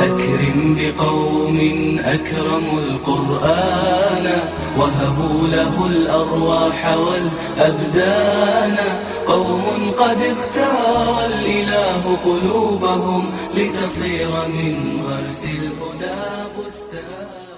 أكرم بقوم أكرموا القرآن وهبوا له الأرواح والأبدان قوم قد اختار الإله قلوبهم لتصير من غرس الهدى بستانا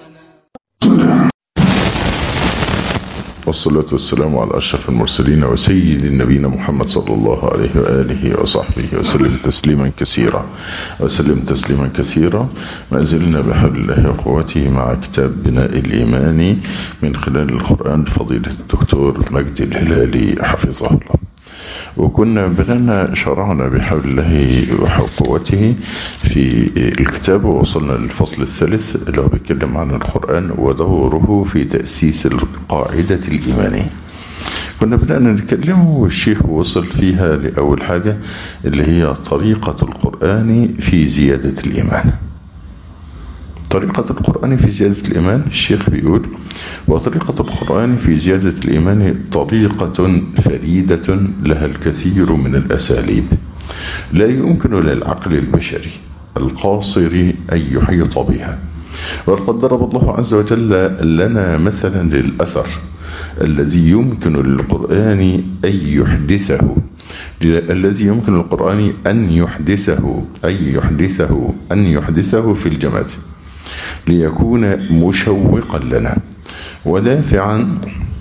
والصلاة والسلام على أشرف المرسلين وسيد النبينا محمد صلى الله عليه وآله وصحبه وسلم تسليما كثيرا وسلم تسليما كثيرا ما زلنا بحول الله وقوته مع كتاب بناء الإيمان من خلال القرآن فضيلة الدكتور مجدي الهلالي حفظه الله وكنا بدأنا شرعنا بحول الله وقوته في الكتاب ووصلنا للفصل الثالث اللي هو بيتكلم عن القرآن ودوره في تأسيس القاعدة الإيمانية كنا بدأنا نتكلم والشيخ وصل فيها لأول حاجة اللي هي طريقة القرآن في زيادة الإيمان طريقة القرآن في زيادة الإيمان الشيخ بيقول وطريقة القرآن في زيادة الإيمان طريقة فريدة لها الكثير من الأساليب لا يمكن للعقل البشري القاصر أن يحيط بها وقد ضرب الله عز وجل لنا مثلا للأثر الذي يمكن للقرآن أن يحدثه الذي يمكن للقرآن أن يحدثه أن يحدثه أن يحدثه في الجماد ليكون مشوقا لنا ودافعا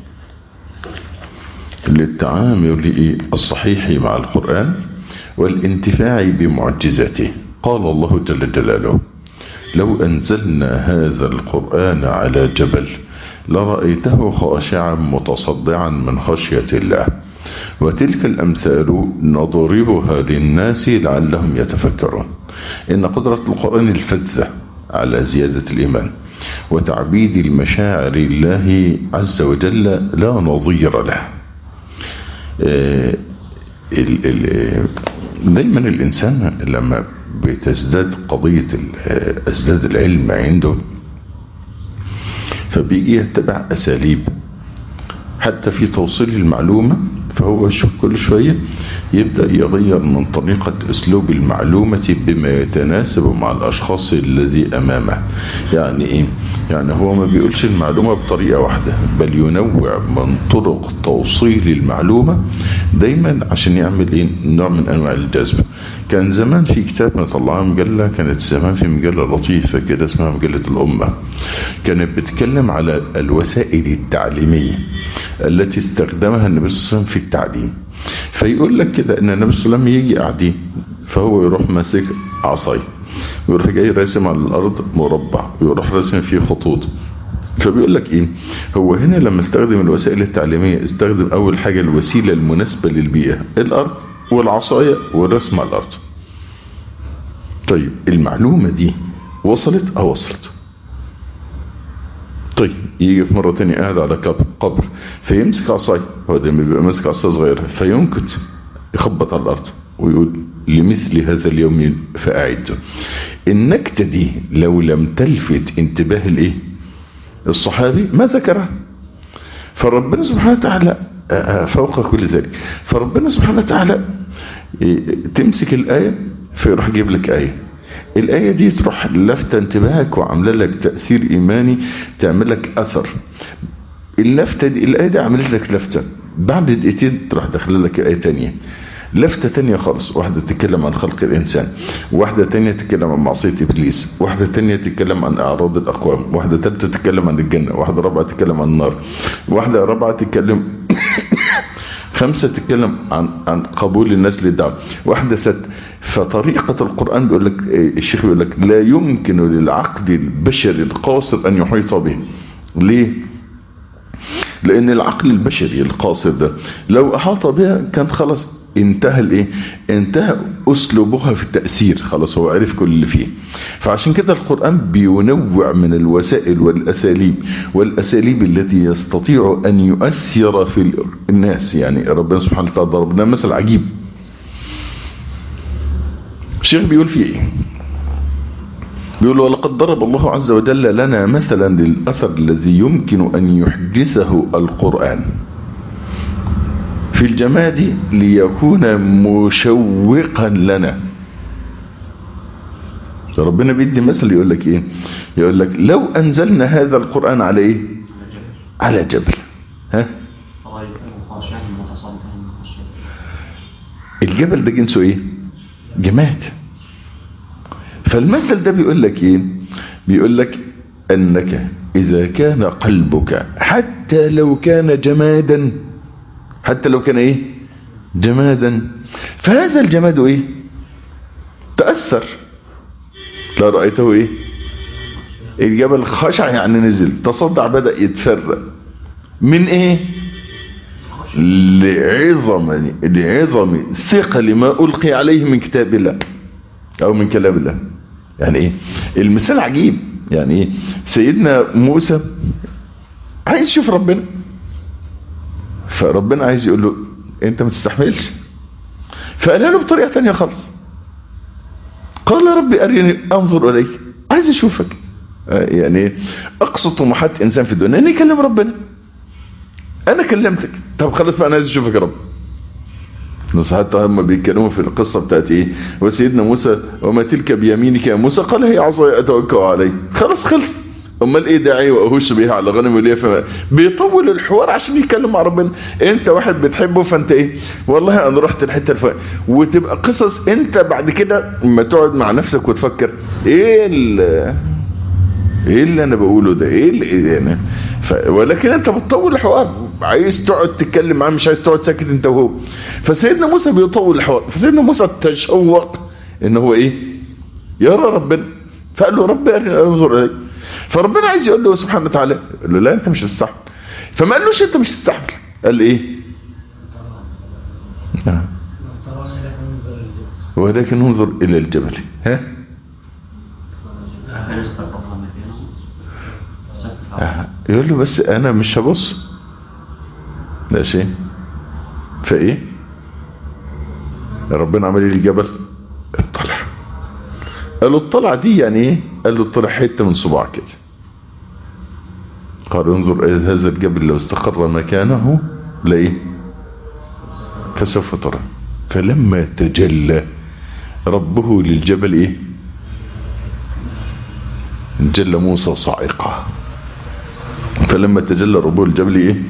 للتعامل الصحيح مع القرآن والانتفاع بمعجزاته قال الله جل جلاله لو أنزلنا هذا القرآن على جبل لرأيته خاشعا متصدعا من خشية الله وتلك الأمثال نضربها للناس لعلهم يتفكرون إن قدرة القرآن الفذة على زيادة الإيمان وتعبيد المشاعر الله عز وجل لا نظير له دايما الإنسان لما بتزداد قضية ازداد العلم عنده فبيجي يتبع أساليب حتى في توصيل المعلومة فهو كل شوية يبدأ يغير من طريقة اسلوب المعلومة بما يتناسب مع الاشخاص الذي امامه يعني ايه يعني هو ما بيقولش المعلومة بطريقة واحدة بل ينوع من طرق توصيل المعلومة دايما عشان يعمل ايه نوع من انواع الجذب كان زمان في كتاب مطلعها مجلة كانت زمان في مجلة لطيفة كده اسمها مجلة الامة كانت بتتكلم على الوسائل التعليمية التي استخدمها النبي صلى الله عليه وسلم في التعليم فيقول لك كده ان النبي صلى الله عليه وسلم يجي قاعدين فهو يروح ماسك عصاي ويروح جاي راسم على الارض مربع ويروح راسم فيه خطوط فبيقول لك ايه هو هنا لما استخدم الوسائل التعليمية استخدم اول حاجة الوسيلة المناسبة للبيئة الارض والعصاية والرسم على الارض طيب المعلومة دي وصلت اه وصلت طيب يجي في مرة تانية قاعد على قبر فيمسك عصاي هو ده بيبقى ماسك عصاية صغيرة فينكت يخبط على الأرض ويقول لمثل هذا اليوم فأعد النكتة دي لو لم تلفت انتباه الايه الصحابي ما ذكرها فربنا سبحانه وتعالى فوق كل ذلك فربنا سبحانه وتعالى تمسك الآية فيروح يجيب لك آية الآية دي تروح لفتة انتباهك وعامله لك تأثير إيماني تعمل لك أثر اللفتة دي الآية دي عملت لك لفتة بعد دقيقتين تروح داخل لك آية تانية لفتة تانية خالص واحدة تتكلم عن خلق الإنسان واحدة تانية تتكلم عن معصية إبليس واحدة تانية تتكلم عن أعراض الأقوام واحدة تالتة تتكلم عن الجنة واحدة رابعة تتكلم عن النار واحدة رابعة تتكلم خمسة تتكلم عن عن قبول الناس للدعوة واحدة ست فطريقة القرآن بيقول لك الشيخ بيقول لك لا يمكن للعقل البشري القاصر أن يحيط به ليه؟ لأن العقل البشري القاصر ده لو أحاط بها كان خلاص انتهى الايه انتهى اسلوبها في التأثير خلاص هو عرف كل اللي فيه فعشان كده القرآن بينوع من الوسائل والأساليب والأساليب التي يستطيع أن يؤثر في الناس يعني ربنا سبحانه وتعالى ضربنا مثل عجيب الشيخ بيقول فيه ايه بيقول ولقد ضرب الله عز وجل لنا مثلا للأثر الذي يمكن أن يحدثه القرآن في الجماد ليكون مشوقا لنا ربنا بيدي مثل يقول لك ايه يقول لك لو انزلنا هذا القرآن على ايه على جبل ها الجبل ده جنسه ايه جماد فالمثل ده بيقول لك ايه بيقول لك انك اذا كان قلبك حتى لو كان جمادا حتى لو كان ايه جمادا فهذا الجماد ايه تأثر لا رأيته ايه الجبل خشع يعني نزل تصدع بدأ يتفرق من ايه لعظم لعظم ثقل ما ألقي عليه من كتاب الله أو من كلام الله يعني ايه المثال عجيب يعني ايه سيدنا موسى عايز يشوف ربنا فربنا عايز يقول له انت ما تستحملش فقالها له بطريقة تانية خالص قال يا ربي أريني أنظر إليك عايز أشوفك يعني أقصى طموحات إنسان في الدنيا أن يكلم ربنا أنا كلمتك طب خلاص بقى أنا عايز أشوفك يا رب نص حتى هم بيتكلموا في القصة بتاعت ايه وسيدنا موسى وما تلك بيمينك يا موسى قال هي عصاي اتوكل عليه خلاص خلص امال ايه داعي واهوش بيها على غنم وليه فما بيطول الحوار عشان يتكلم مع ربنا انت واحد بتحبه فانت ايه والله انا رحت الحته الفلانيه وتبقى قصص انت بعد كده لما تقعد مع نفسك وتفكر ايه ايه اللي انا بقوله ده ايه اللي يعني ف... ولكن انت بتطول الحوار عايز تقعد تتكلم معاه مش عايز تقعد ساكت انت وهو فسيدنا موسى بيطول الحوار فسيدنا موسى تشوق ان هو ايه يرى ربنا فقال له رب انظر اليك فربنا عايز يقول له سبحانه وتعالى يقول له لا انت مش تستحمل فما قالوش انت مش تستحمل قال ايه نعم ولكن انظر الى الجبل ها يقول له بس انا مش هبص ماشي فايه ربنا عمل لي الجبل اطلع قال له الطلعة دي يعني ايه قال له اطلع حتة من صباع كده قال انظر الى هذا الجبل لو استقر مكانه لايه فسوف ترى فلما تجلى ربه للجبل ايه جل موسى صاعقة فلما تجلى ربه للجبل ايه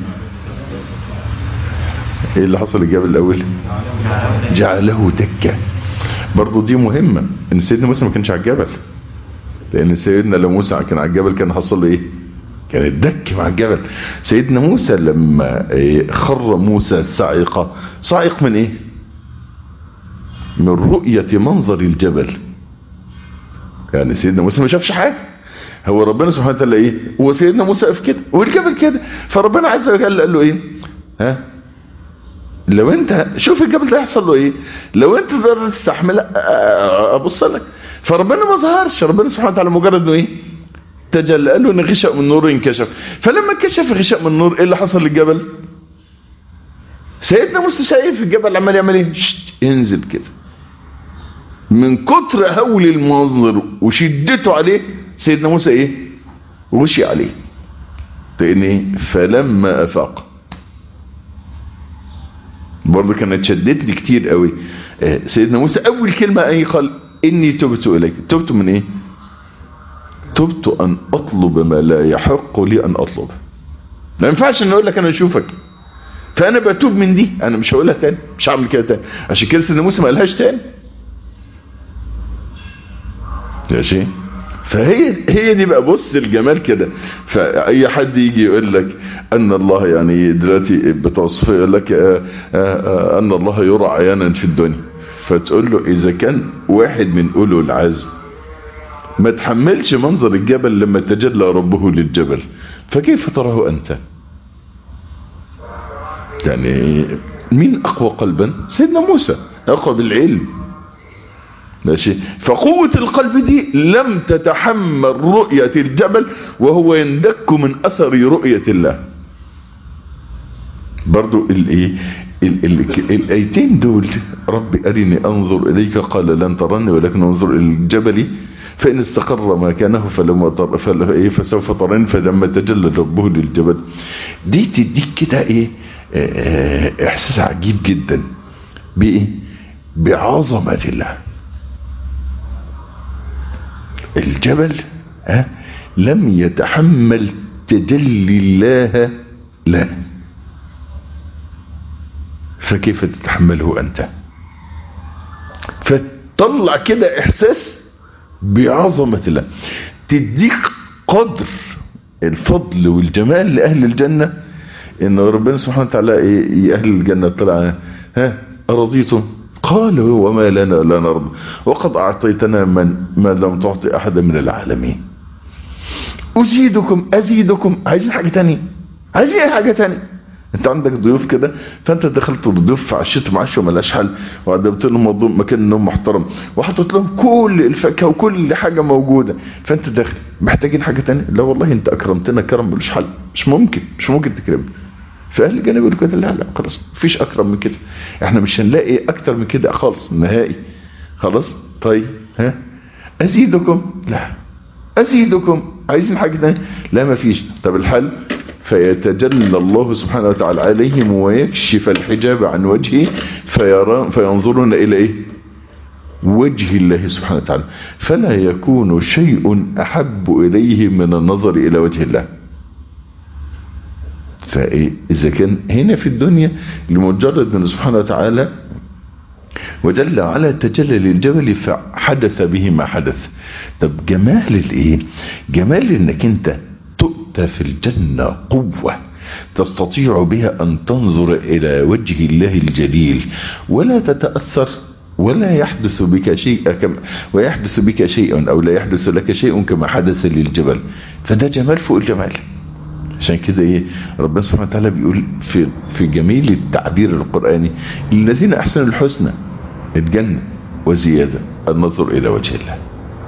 ايه اللي حصل الجبل الاول جعله دكة برضو دي مهمة ان سيدنا موسى ما كانش على الجبل لان سيدنا لو موسى كان على الجبل كان حصل له ايه كان الدك مع الجبل سيدنا موسى لما خر موسى صاعقة صاعق من ايه من رؤية منظر الجبل يعني سيدنا موسى ما شافش حاجة هو ربنا سبحانه وتعالى ايه هو سيدنا موسى قف كده والجبل كده فربنا عز وجل قال له ايه ها لو انت شوف الجبل ده يحصل له ايه لو انت تقدر تستحمل ابص لك فربنا ما ظهرش ربنا سبحانه وتعالى مجرد انه ايه تجلى قال له ان غشاء من النور انكشف فلما انكشف غشاء من النور ايه اللي حصل للجبل سيدنا موسى شايف الجبل عمال يعمل ايه ينزل كده من كتر هول المنظر وشدته عليه سيدنا موسى ايه غشي عليه لان ايه فلما افاق برضه كانت شدتني كتير قوي سيدنا موسى اول كلمة اي قال اني تبت اليك تبت من ايه تبت ان اطلب ما لا يحق لي ان اطلب ما ينفعش ان اقول لك انا اشوفك فانا بتوب من دي انا مش هقولها تاني مش هعمل كده تاني عشان كده سيدنا موسى ما قالهاش تاني ماشي فهي هي دي بقى بص الجمال كده فاي حد يجي يقول لك ان الله يعني دلوقتي بتوصفه يقول لك آآ آآ ان الله يرى عيانا في الدنيا فتقول له اذا كان واحد من اولو العزم ما تحملش منظر الجبل لما تجلى ربه للجبل فكيف تراه انت يعني مين اقوى قلبا سيدنا موسى اقوى بالعلم ماشي فقوة القلب دي لم تتحمل رؤية الجبل وهو يندك من اثر رؤية الله برضو الايه الايتين دول رب ارني انظر اليك قال لن ترني ولكن انظر الى الجبل فان استقر مكانه فلما طر فإيه فسوف ترني فلما تجلى ربه للجبل دي تديك كده ايه احساس عجيب جدا بايه بعظمة الله الجبل ها لم يتحمل تجلي الله له فكيف تتحمله انت فتطلع كده احساس بعظمة الله تديك قدر الفضل والجمال لأهل الجنة إن ربنا سبحانه وتعالى إيه أهل الجنة طلع ها أرضيتم قالوا وما لنا لا نرضى وقد أعطيتنا من ما لم تعطي أحدا من العالمين أزيدكم أزيدكم عايزين حاجة تانية عايزين أي حاجة تانية انت عندك ضيوف كده فانت دخلت الضيوف عشتهم عشوه ملاش حل وقدمت لهم موضوع مكان انهم محترم وحطيت لهم كل الفاكهه وكل حاجه موجوده فانت داخل محتاجين حاجه تانية لا والله انت اكرمتنا كرم ملوش حل مش ممكن مش ممكن تكرمنا فاهل الجنة يقولوا كده لا لا خلاص مفيش اكرم من كده احنا مش هنلاقي اكتر من كده خالص نهائي خلاص طيب ها ازيدكم لا ازيدكم عايزين حاجه تانية لا مفيش طب الحل فيتجلى الله سبحانه وتعالى عليهم ويكشف الحجاب عن وجهه فيرى فينظرون الى ايه وجه الله سبحانه وتعالى فلا يكون شيء احب اليه من النظر الى وجه الله فاذا كان هنا في الدنيا لمجرد من سبحانه وتعالى وجل على تجلى للجبل فحدث به ما حدث طب جمال الايه جمال انك انت تؤتى في الجنة قوة تستطيع بها أن تنظر إلى وجه الله الجليل ولا تتأثر ولا يحدث بك شيء كما ويحدث بك شيء أو لا يحدث لك شيء كما حدث للجبل فده جمال فوق الجمال عشان كده ايه ربنا سبحانه وتعالى بيقول في في جميل التعبير القرآني للذين أحسنوا الحسنى الجنة وزيادة النظر إلى وجه الله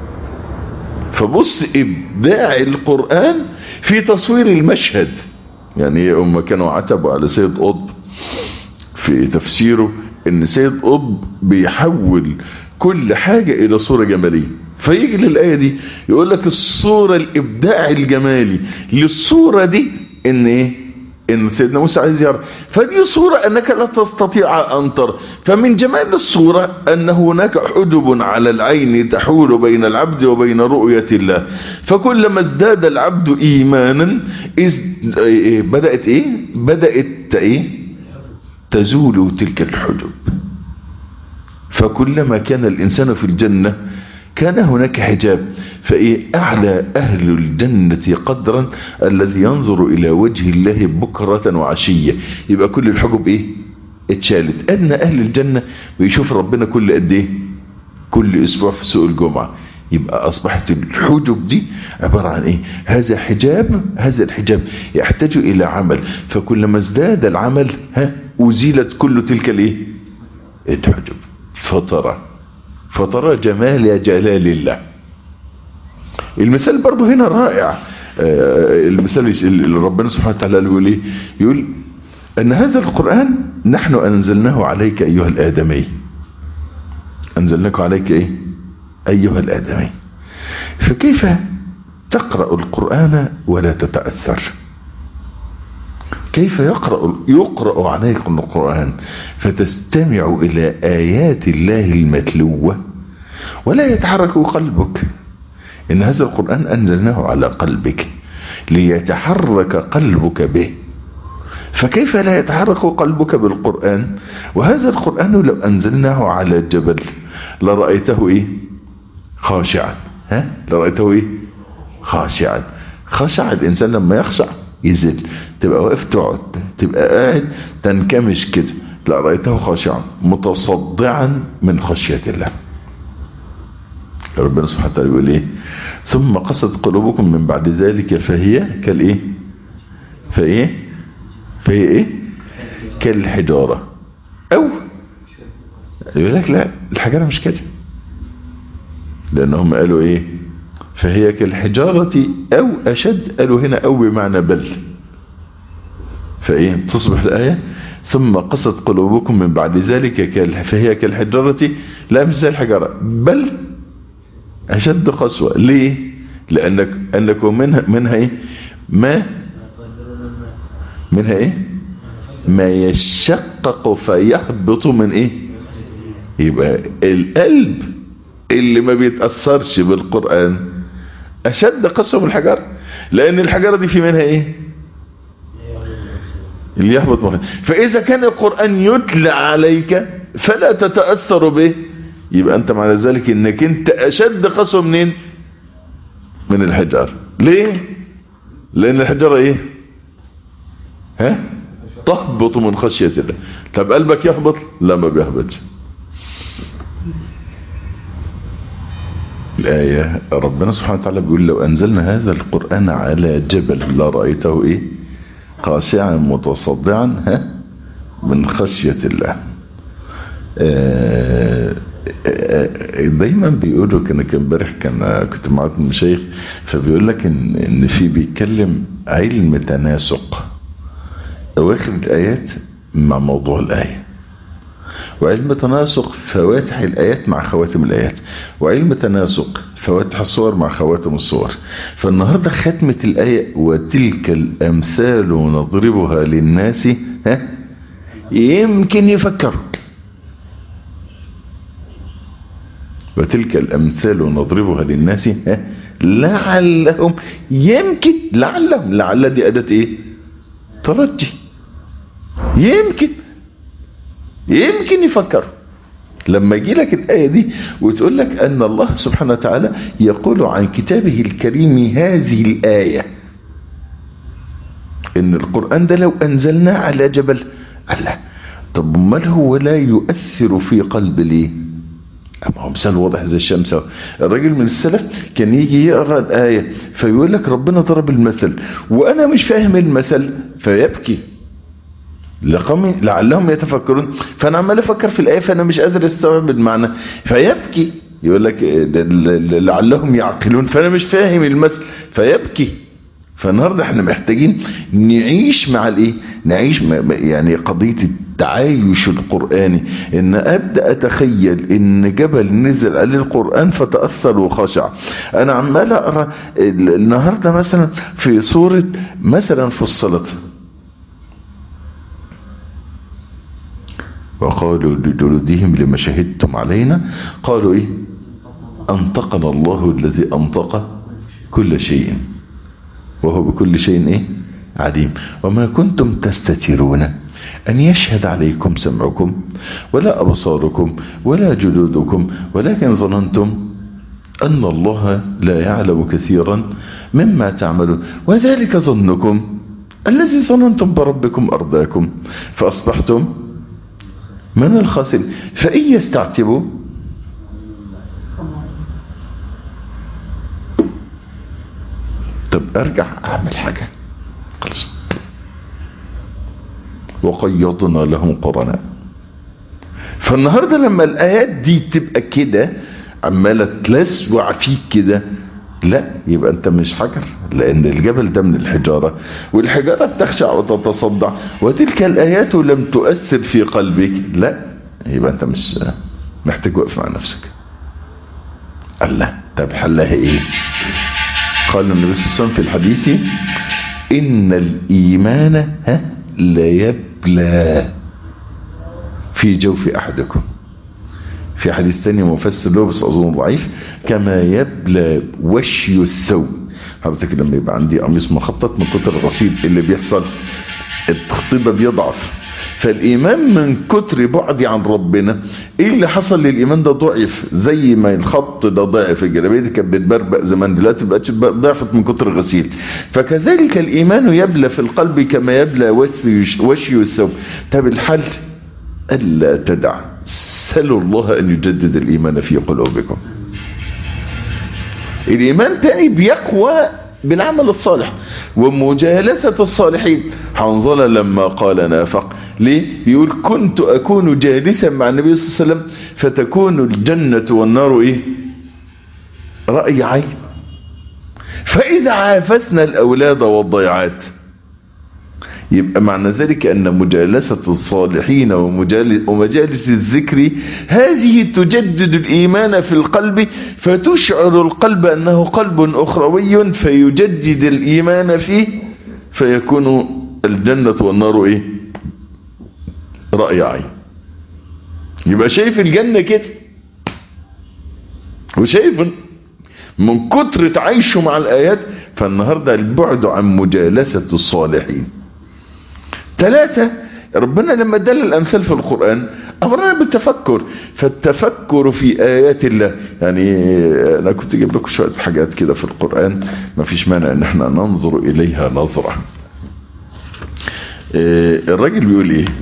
فبص ابداع القرآن في تصوير المشهد يعني هم كانوا عتبوا على سيد قطب في تفسيره ان سيد قطب بيحول كل حاجة الى صورة جمالية فيجي للآية دي يقول لك الصورة الابداع الجمالي للصورة دي ان ايه ان سيدنا موسى عايز يرى فدي صورة انك لا تستطيع ان ترى فمن جمال الصورة ان هناك حجب على العين تحول بين العبد وبين رؤية الله فكلما ازداد العبد ايمانا بدأت ايه بدأت ايه تزول تلك الحجب فكلما كان الانسان في الجنة كان هناك حجاب فإيه أعلى أهل الجنة قدرا الذي ينظر إلى وجه الله بكرة وعشية يبقى كل الحجب إيه اتشالت أدنى أهل الجنة بيشوف ربنا كل قد إيه كل أسبوع في سوق الجمعة يبقى أصبحت الحجب دي عبارة عن إيه هذا حجاب هذا الحجاب يحتاج إلى عمل فكلما ازداد العمل ها أزيلت كل تلك الإيه الحجب فترة فترى جمال جلال الله المثال برضه هنا رائع المثال اللي ربنا سبحانه وتعالى يقول ايه يقول ان هذا القرآن نحن انزلناه عليك ايها الادمي انزلناك عليك ايه ايها الادمي فكيف تقرأ القرآن ولا تتأثر كيف يقرأ يقرأ عليكم القرآن فتستمع إلى آيات الله المتلوة ولا يتحرك قلبك إن هذا القرآن أنزلناه على قلبك ليتحرك قلبك به فكيف لا يتحرك قلبك بالقرآن وهذا القرآن لو أنزلناه على الجبل لرأيته إيه خاشعا ها لرأيته إيه خاشعا خشع الإنسان لما يخشع يزل تبقى واقف تقعد تبقى قاعد تنكمش كده لا رأيته خاشعا متصدعا من خشية الله ربنا سبحانه وتعالى يقول ايه ثم قست قلوبكم من بعد ذلك فهي كالايه فايه فهي ايه كالحجارة او يقول لك لا الحجارة مش كده لانهم قالوا ايه فهي كالحجارة او اشد قالوا هنا او بمعنى بل فايه تصبح الايه ثم قست قلوبكم من بعد ذلك فهي كالحجارة لا مش زي الحجارة بل اشد قسوة ليه لانك انكم منها منها ايه ما منها ايه ما يشقق فيهبط من ايه يبقى القلب اللي ما بيتأثرش بالقرآن اشد قسوة من الحجارة لان الحجارة دي في منها ايه اللي يهبط مخ فاذا كان القرآن يتلى عليك فلا تتأثر به يبقى انت معنى ذلك انك انت اشد قسوة منين من الحجارة ليه لان الحجارة ايه ها تهبط من خشية الله طب قلبك يهبط لا ما بيهبطش الآية ربنا سبحانه وتعالى بيقول لو أنزلنا هذا القرآن على جبل لرأيته إيه خاشعا متصدعا ها من خشية الله آه دايما بيقولوا كان كان امبارح كان كنت معاك المشايخ فبيقول لك ان ان في بيتكلم علم تناسق اواخر الايات مع موضوع الايه وعلم تناسق فواتح الآيات مع خواتم الآيات وعلم تناسق فواتح الصور مع خواتم الصور فالنهاردة ختمة الآية وتلك الأمثال نضربها للناس ها يمكن يفكروا وتلك الأمثال نضربها للناس ها لعلهم يمكن لعلهم لعل دي أداة إيه ترجي يمكن يمكن يفكر لما يجي لك الآية دي وتقول لك أن الله سبحانه وتعالى يقول عن كتابه الكريم هذه الآية إن القرآن ده لو أنزلناه على جبل الله طب امال هو لا يؤثر في قلب ليه أما هو مثال واضح زي الشمس الراجل من السلف كان يجي يقرأ الآية فيقول لك ربنا ضرب المثل وأنا مش فاهم المثل فيبكي لقوم لعلهم يتفكرون فانا عمال افكر في الايه فانا مش قادر استوعب المعنى فيبكي يقول لك لعلهم يعقلون فانا مش فاهم المثل فيبكي فالنهارده احنا محتاجين نعيش مع الايه نعيش يعني قضيه التعايش القراني ان ابدا اتخيل ان جبل نزل عليه القران فتاثر وخشع انا عمال اقرا النهارده مثلا في سوره مثلا في الصلاه وقالوا لجلودهم لما شهدتم علينا قالوا ايه انطقنا الله الذي انطق كل شيء وهو بكل شيء ايه عليم وما كنتم تستترون ان يشهد عليكم سمعكم ولا ابصاركم ولا جلودكم ولكن ظننتم ان الله لا يعلم كثيرا مما تعملون وذلك ظنكم الذي ظننتم بربكم ارضاكم فاصبحتم من الخاسرين فإن يستعتبوا طب ارجع اعمل حاجة خلص وقيضنا لهم قرناء فالنهاردة لما الآيات دي تبقى كده عمالة تلسوع فيك كده لا يبقى انت مش حجر لان الجبل ده من الحجارة والحجارة بتخشع وتتصدع وتلك الايات لم تؤثر في قلبك لا يبقى انت مش محتاج وقف مع نفسك الله طب حلها ايه قال النبي صلى الله عليه وسلم في الحديث ان الايمان ها لا يبلى في جوف احدكم في حديث تاني مفسر له بس اظن ضعيف كما يبلى وشي الثوب حضرتك لما يبقى عندي قميص مخطط من كتر الغسيل اللي بيحصل التخطيط ده بيضعف فالايمان من كتر بعدي عن ربنا ايه اللي حصل للايمان ده ضعف زي ما الخط ده ضعف الجلابيه دي كانت بتبربق زمان دلوقتي بقتش ضعفت من كتر الغسيل فكذلك الايمان يبلى في القلب كما يبلى وشي الثوب طب الحل الا تدع سلوا الله ان يجدد الايمان في قلوبكم الايمان تاني بيقوى بالعمل الصالح ومجالسة الصالحين حنظلة لما قال نافق ليه يقول كنت اكون جالسا مع النبي صلى الله عليه وسلم فتكون الجنة والنار ايه رأي عين فاذا عافسنا الاولاد والضيعات يبقى معنى ذلك أن مجالسة الصالحين ومجالس الذكر هذه تجدد الإيمان في القلب فتشعر القلب أنه قلب أخروي فيجدد الإيمان فيه فيكون الجنة والنار إيه رأي عين يبقى شايف الجنة كده وشايف من كتر تعايشه مع الآيات فالنهاردة البعد عن مجالسة الصالحين ثلاثة ربنا لما دل الأمثال في القرآن أمرنا بالتفكر فالتفكر في آيات الله يعني أنا كنت جايب لكم شوية حاجات كده في القرآن ما فيش مانع أن احنا ننظر إليها نظرة الراجل بيقول إيه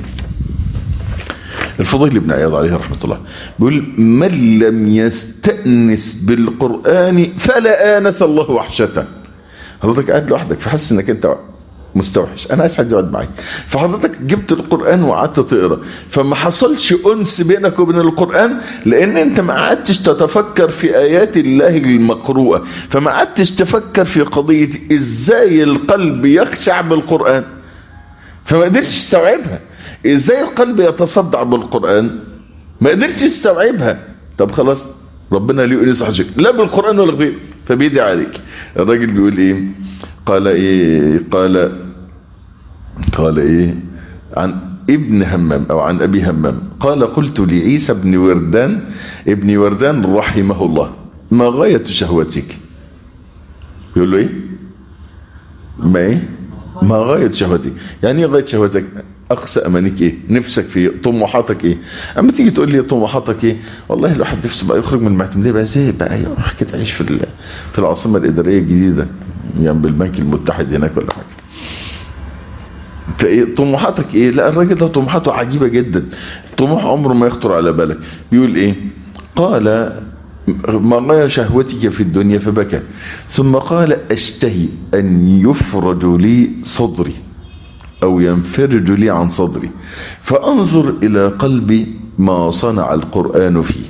الفضيل بن عياض عليه رحمة الله بيقول من لم يستأنس بالقرآن فلا آنس الله وحشته حضرتك قاعد لوحدك فحس انك انت مستوحش انا عايز حد يقعد معايا فحضرتك جبت القرآن وقعدت تقرا فما حصلش انس بينك وبين القرآن لان انت ما قعدتش تتفكر في ايات الله المقروءة فما قعدتش تفكر في قضية ازاي القلب يخشع بالقرآن فما قدرتش تستوعبها ازاي القلب يتصدع بالقرآن ما قدرتش يستوعبها طب خلاص ربنا ليه يقول حاجك لا بالقرآن ولا غير فبيدي عليك الراجل بيقول ايه قال ايه قال قال ايه عن ابن همام او عن ابي همام قال قلت لعيسى بن وردان ابن وردان رحمه الله ما غاية شهوتك يقول له ايه ما ايه ما غاية شهوتك يعني ايه غاية شهوتك اقصى امانيك ايه نفسك في إيه؟ طموحاتك ايه اما تيجي تقول لي طموحاتك ايه والله الواحد نفسه بقى يخرج من المعتمديه بقى زي بقى يروح كده يعيش في في العاصمه الاداريه الجديده جنب البنك المتحد هناك ولا حاجه فايه طموحاتك ايه لا الراجل ده طموحاته عجيبه جدا طموح عمره ما يخطر على بالك بيقول ايه قال ما غاية شهوتك في الدنيا فبكى ثم قال اشتهي ان يفرج لي صدري او ينفرج لي عن صدري فانظر الى قلبي ما صنع القرآن فيه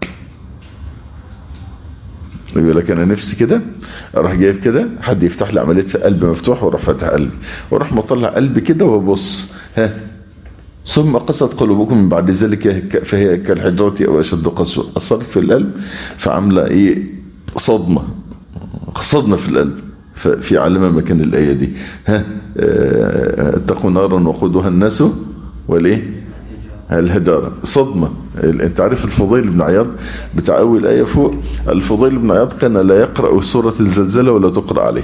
يقول لك انا نفسي كده اروح جايب كده حد يفتح لي عمليه قلب مفتوح واروح فاتح قلبي واروح مطلع قلبي كده وابص ها ثم قست قلوبكم من بعد ذلك فهي كالحجرة او اشد قسوة اثرت في القلب فعامله ايه صدمه صدمه في القلب في علامة مكان الآية دي ها اتقوا نارا وقودها الناس وليه الهدارة صدمة انت عارف الفضيل بن عياض بتاع اول آية فوق الفضيل بن عياض كان لا يقرأ سورة الزلزلة ولا تقرأ عليه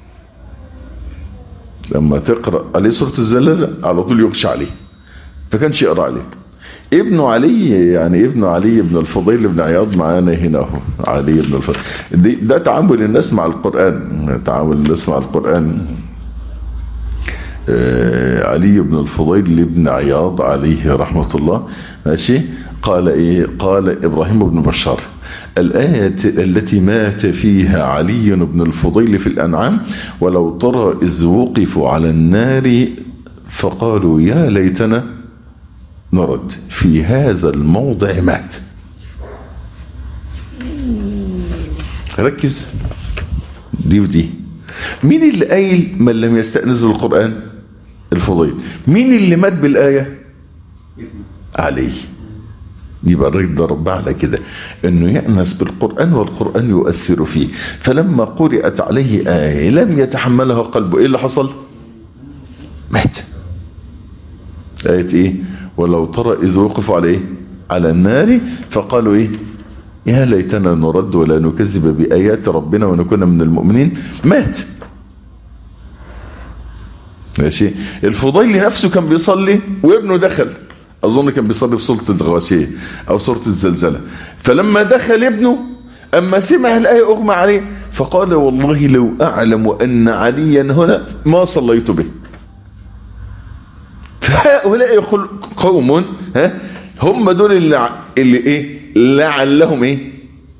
لما تقرأ عليه سورة الزلزلة على طول يغشى عليه فكانش يقرأ عليه ابنه علي يعني ابنه علي بن الفضيل بن عياض معانا هنا اهو علي بن الفضيل ده تعامل الناس مع القرآن تعامل الناس مع القرآن آه علي بن الفضيل بن عياض عليه رحمة الله ماشي قال ايه قال ابراهيم بن بشار الآية التي مات فيها علي بن الفضيل في الأنعام ولو ترى إذ وقفوا على النار فقالوا يا ليتنا نرد في هذا الموضع مات ركز دي ودي مين اللي قايل من لم يستأنس بالقرآن الفضيل مين اللي مات بالآية عليه يبقى الراجل ده رباه على كده انه يأنس بالقرآن والقرآن يؤثر فيه فلما قرأت عليه آية لم يتحملها قلبه ايه اللي حصل مات آية ايه ولو ترى إذ وقفوا عليه على النار فقالوا إيه يا ليتنا نرد ولا نكذب بآيات ربنا ونكون من المؤمنين مات ماشي الفضيل نفسه كان بيصلي وابنه دخل أظن كان بيصلي في سورة الغواسية أو سورة الزلزلة فلما دخل ابنه أما سمع الآية أغمى عليه فقال والله لو أعلم أن عليا هنا ما صليت به فهؤلاء قوم ها هم دول اللي, اللي ايه لعلهم ايه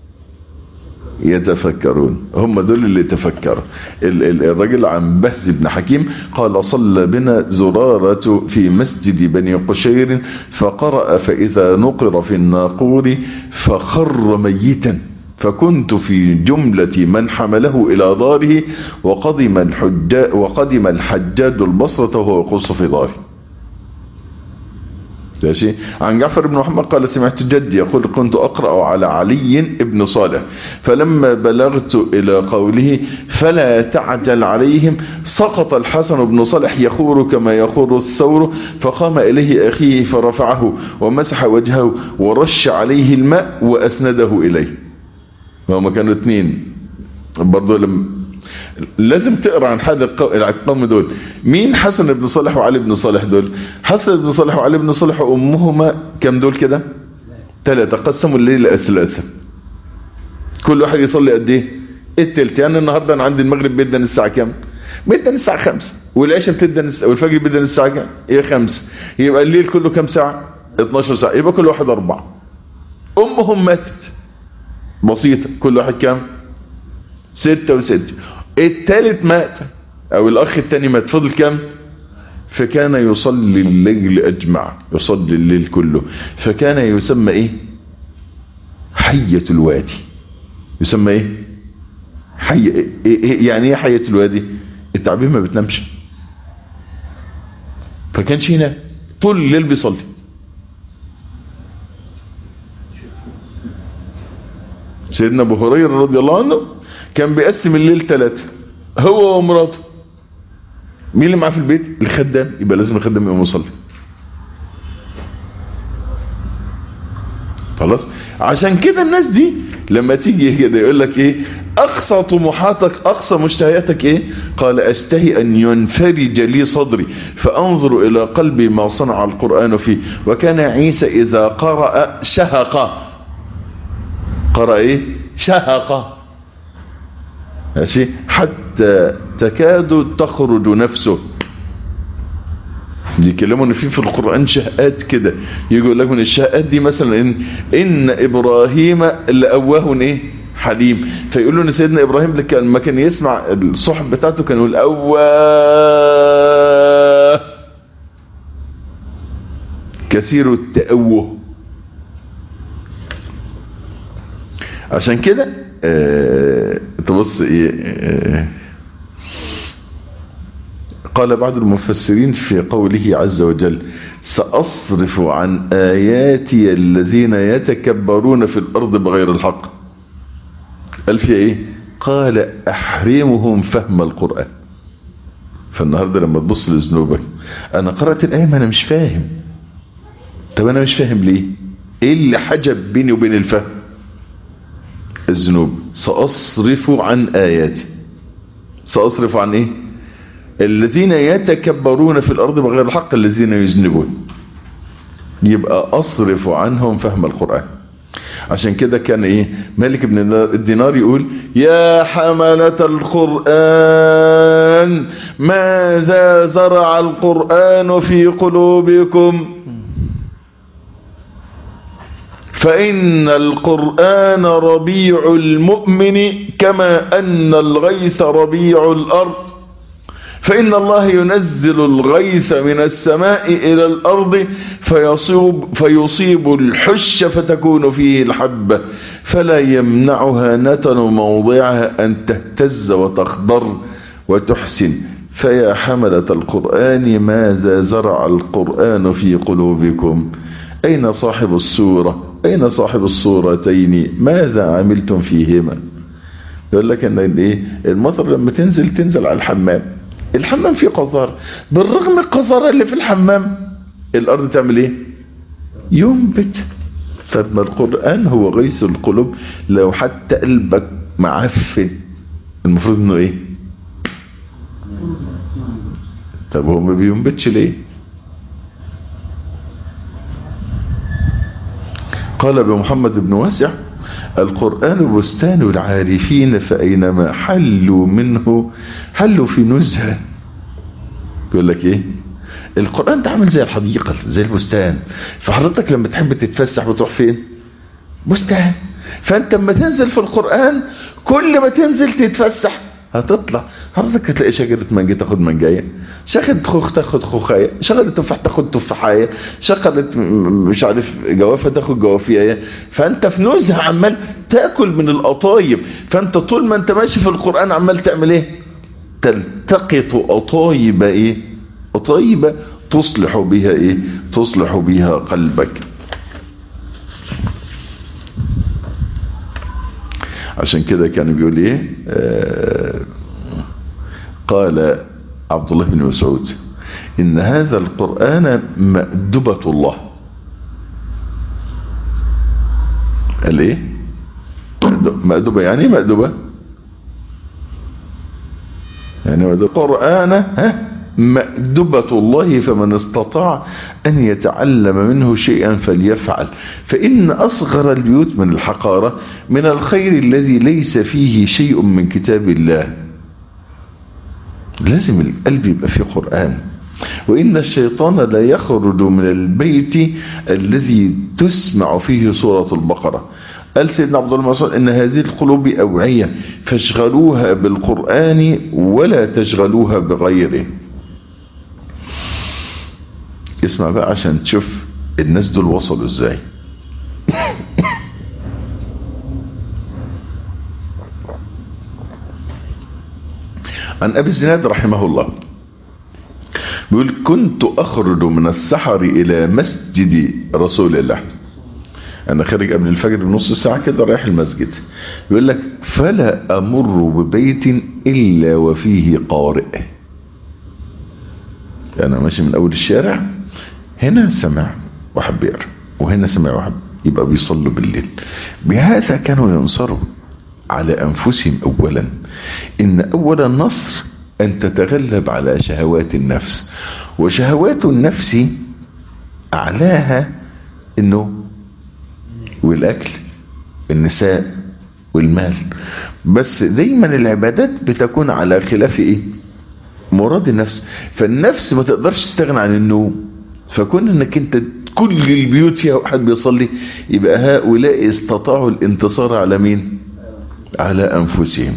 يتفكرون هم دول اللي تفكروا الرجل عن بهز بن حكيم قال صلى بنا زرارة في مسجد بني قشير فقرأ فإذا نقر في الناقور فخر ميتا فكنت في جملة من حمله إلى داره وقدم الحجاج, وقدم الحجاج البصرة وهو يقص في داره ماشي عن جعفر بن محمد قال سمعت جدي يقول كنت أقرأ على علي ابن صالح فلما بلغت إلى قوله فلا تعجل عليهم سقط الحسن بن صالح يخور كما يخور الثور فقام إليه أخيه فرفعه ومسح وجهه ورش عليه الماء وأسنده إليه هما كانوا اتنين برضه لما لازم تقرا عن هذا القوم دول مين حسن بن صالح وعلي بن صالح دول حسن بن صالح وعلي بن صالح وامهما كم دول كده ثلاثة قسموا الليل ثلاثة كل واحد يصلي قد ايه التلت يعني النهارده انا عندي المغرب بيدن الساعه كام بيدن الساعه 5 والعشاء بتدن والفجر بيدن الساعه كام هي 5 يبقى الليل كله كام ساعه 12 ساعه يبقى كل واحد اربعه امهم ماتت بسيطه كل واحد كام ستة وستة التالت مات او الاخ التاني مات فضل كام فكان يصلي الليل اجمع يصلي الليل كله فكان يسمى ايه حية الوادي يسمى ايه حي إيه يعني ايه حية الوادي التعبير ما بتنامش فكانش هنا طول الليل بيصلي سيدنا ابو هريره رضي الله عنه كان بيقسم الليل ثلاثة هو ومراته مين اللي معاه في البيت الخدام يبقى لازم الخدام يبقى مصلي خلاص عشان كده الناس دي لما تيجي كده يقول لك ايه اقصى طموحاتك اقصى مشتهياتك ايه قال اشتهي ان ينفرج لي صدري فانظر الى قلبي ما صنع القرآن فيه وكان عيسى اذا قرأ شهق قرأ ايه شهق ماشي حتى تكاد تخرج نفسه يكلموا ان في في القرآن شهقات كده يقول لك من الشهقات دي مثلا ان, إن ابراهيم لأواه ايه حليم فيقولوا ان سيدنا ابراهيم لما كان يسمع الصحب بتاعته كان يقول اواه كثير التأوه عشان كده اه تبص ايه اه قال بعض المفسرين في قوله عز وجل سأصرف عن آياتي الذين يتكبرون في الأرض بغير الحق قال فيها ايه قال أحرمهم فهم القرآن فالنهاردة لما تبص لذنوبك أنا قرأت الآية ما أنا مش فاهم طب أنا مش فاهم ليه إيه اللي حجب بيني وبين الفهم الذنوب سأصرف عن آياتي سأصرف عن إيه الذين يتكبرون في الأرض بغير الحق الذين يذنبون يبقى أصرف عنهم فهم القرآن عشان كده كان ايه مالك بن الدينار يقول يا حملة القرآن ماذا زرع القرآن في قلوبكم فإن القرآن ربيع المؤمن كما أن الغيث ربيع الأرض فإن الله ينزل الغيث من السماء إلى الأرض فيصيب, فيصيب الحش فتكون فيه الحبة فلا يمنعها نتن موضعها أن تهتز وتخضر وتحسن فيا حملة القرآن ماذا زرع القرآن في قلوبكم أين صاحب السورة أين صاحب الصورتين ماذا عملتم فيهما يقول لك ان ايه المطر لما تنزل تنزل على الحمام الحمام فيه قذارة بالرغم القذارة اللي في الحمام الارض تعمل ايه ينبت فما القرآن هو غيث القلوب لو حتى قلبك معفن المفروض انه ايه طب هو ما بينبتش ليه قال بمحمد بن واسع القرآن بستان العارفين فأينما حلوا منه حلوا في نزهة يقول لك ايه القرآن ده عامل زي الحديقة زي البستان فحضرتك لما تحب تتفسح بتروح فين بستان فانت لما تنزل في القرآن كل ما تنزل تتفسح هتطلع حضرتك هتلاقي شجرة مانجا تاخد مانجاية شغلت خوخ تاخد خوخاية شغلت تفاح تاخد تفاحاية شغلت مش عارف جوافة تاخد جوافية فانت في نزهة عمال تاكل من القطايب فانت طول ما انت ماشي في القرآن عمال تعمل ايه تلتقط قطايب ايه قطايب تصلح بها ايه تصلح بها قلبك عشان كده كان بيقول ايه آه قال عبد الله بن مسعود ان هذا القرآن مأدبة الله قال ايه مأدبة مأدبة يعني ايه مأدبة يعني مأدبة قرآن ها مأدبة الله فمن استطاع أن يتعلم منه شيئا فليفعل فإن أصغر البيوت من الحقارة من الخير الذي ليس فيه شيء من كتاب الله لازم القلب يبقى فيه قرآن وإن الشيطان لا يخرج من البيت الذي تسمع فيه سورة البقرة قال سيدنا عبد الله مسعود إن هذه القلوب أوعية فاشغلوها بالقرآن ولا تشغلوها بغيره اسمع بقى عشان تشوف الناس دول وصلوا ازاي عن ابي الزناد رحمه الله بيقول كنت اخرج من السحر الى مسجد رسول الله انا خارج قبل الفجر بنص ساعة كده رايح المسجد بيقول لك فلا امر ببيت الا وفيه قارئ انا ماشي من اول الشارع هنا سمع وحب يقرا وهنا سمع وحب يبقى بيصلوا بالليل بهذا كانوا ينصروا على انفسهم اولا ان اول النصر ان تتغلب على شهوات النفس وشهوات النفس اعلاها انه والاكل النساء والمال بس دايما العبادات بتكون على خلاف ايه مراد النفس فالنفس ما تقدرش تستغنى عن النوم فكون انك انت كل البيوت فيها واحد بيصلي يبقى هؤلاء استطاعوا الانتصار على مين على انفسهم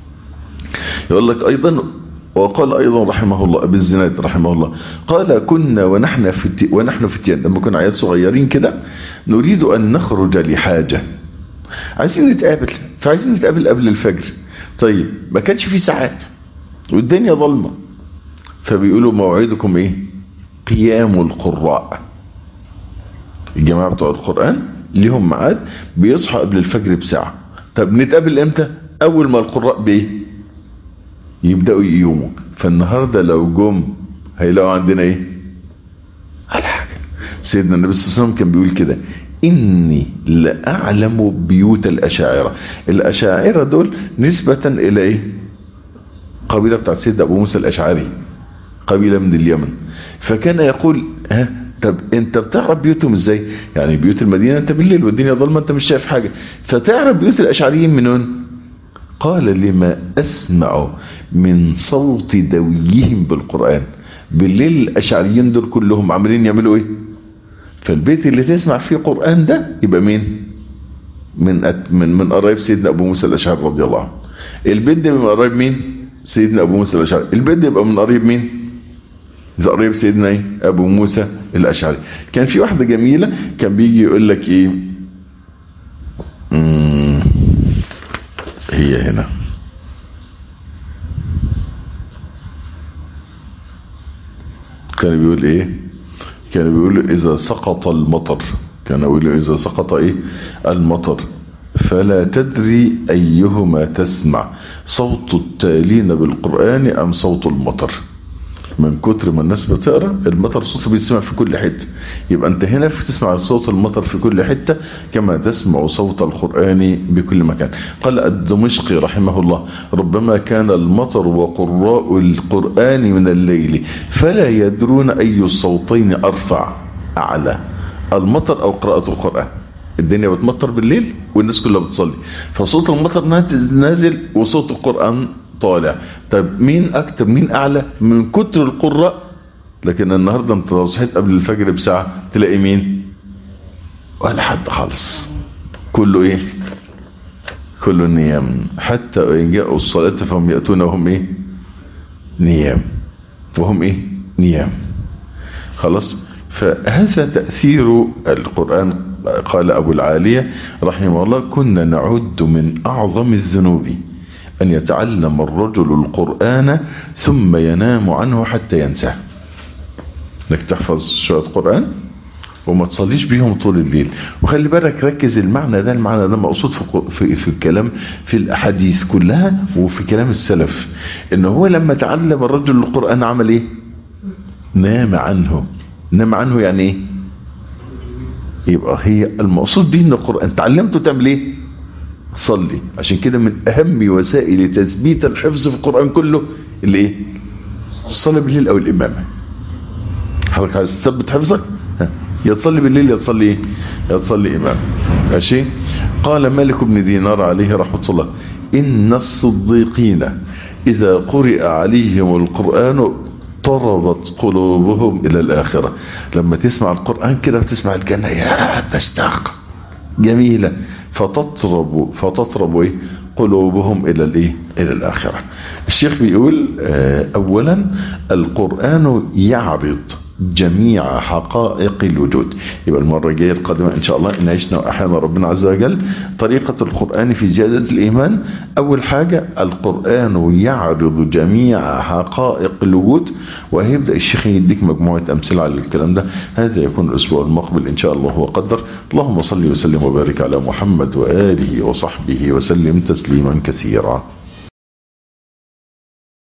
يقول لك ايضا وقال ايضا رحمه الله ابي الزناد رحمه الله قال كنا ونحن في ونحن فتيان لما كنا عيال صغيرين كده نريد ان نخرج لحاجه عايزين نتقابل فعايزين نتقابل قبل الفجر طيب ما كانش في ساعات والدنيا ظلمه فبيقولوا موعدكم ايه قيام القراء الجماعه بتوع القران ليهم ميعاد بيصحوا قبل الفجر بساعه طب نتقابل امتى اول ما القراء بايه يبداوا يقوموا فالنهارده لو جم هيلاقوا عندنا ايه على حاجه سيدنا النبي صلى الله عليه وسلم كان بيقول كده اني لاعلم بيوت الاشاعره الاشاعره دول نسبه الى ايه قبيله بتاعت سيدنا ابو موسى الاشعري قبيله من اليمن فكان يقول ها طب انت بتعرف بيوتهم ازاي يعني بيوت المدينه انت بالليل والدنيا ظلمه انت مش شايف حاجه فتعرف بيوت الاشعريين منين قال لما اسمع من صوت دويهم بالقران بالليل الاشعريين دول كلهم عاملين يعملوا ايه فالبيت اللي تسمع فيه قران ده يبقى مين من أت من من قرايب سيدنا ابو موسى الاشعري رضي الله عنه البيت ده من قرايب مين سيدنا ابو موسى الاشعري البيت ده يبقى من قريب مين ده قريب سيدنا ايه ابو موسى الاشعري كان في واحده جميله كان بيجي يقول لك ايه مم. هي هنا كان بيقول ايه كان بيقول اذا سقط المطر كان يقول اذا سقط ايه المطر فلا تدري ايهما تسمع صوت التالين بالقرآن ام صوت المطر من كتر ما الناس بتقرا المطر صوته بيسمع في كل حته يبقى انت هنا بتسمع صوت المطر في كل حته كما تسمع صوت القران بكل مكان قال الدمشقي رحمه الله ربما كان المطر وقراء القران من الليل فلا يدرون اي الصوتين ارفع اعلى المطر او قراءه القران الدنيا بتمطر بالليل والناس كلها بتصلي فصوت المطر نازل وصوت القران طالع طب مين اكتر مين اعلى من كتر القراء لكن النهاردة انت لو صحيت قبل الفجر بساعة تلاقي مين ولا حد خالص كله ايه كله نيام حتى وان جاءوا الصلاة فهم يأتون وهم ايه نيام وهم ايه نيام خلاص فهذا تأثير القرآن قال أبو العالية رحمه الله كنا نعد من أعظم الذنوب أن يتعلم الرجل القرآن ثم ينام عنه حتى ينساه انك تحفظ شوية قرآن وما تصليش بيهم طول الليل وخلي بالك ركز المعنى ده المعنى ده مقصود في, في, في الكلام في الأحاديث كلها وفي كلام السلف ان هو لما تعلم الرجل القرآن عمل ايه نام عنه نام عنه يعني ايه يبقى هي المقصود دي ان القرآن تعلمته تعمل ايه صلي عشان كده من اهم وسائل تثبيت الحفظ في القرآن كله اللي ايه الصلاة بالليل او الامامة حضرتك عايز تثبت حفظك يا تصلي بالليل يا تصلي ايه يا تصلي امام ماشي قال مالك بن دينار عليه رحمة الله ان الصديقين اذا قرئ عليهم القرآن طربت قلوبهم الى الاخرة لما تسمع القرآن كده وتسمع الجنة يا تشتاق جميلة فتطرب فتطرب ايه قلوبهم الى الايه الى الاخره الشيخ بيقول اولا القران يعرض جميع حقائق الوجود يبقى المرة الجاية القادمة إن شاء الله إن عشنا وأحيانا ربنا عز وجل طريقة القرآن في زيادة الإيمان أول حاجة القرآن يعرض جميع حقائق الوجود وهيبدأ الشيخ يديك مجموعة أمثلة على الكلام ده هذا يكون الأسبوع المقبل إن شاء الله وقدر اللهم صل وسلم وبارك على محمد وآله وصحبه وسلم تسليما كثيرا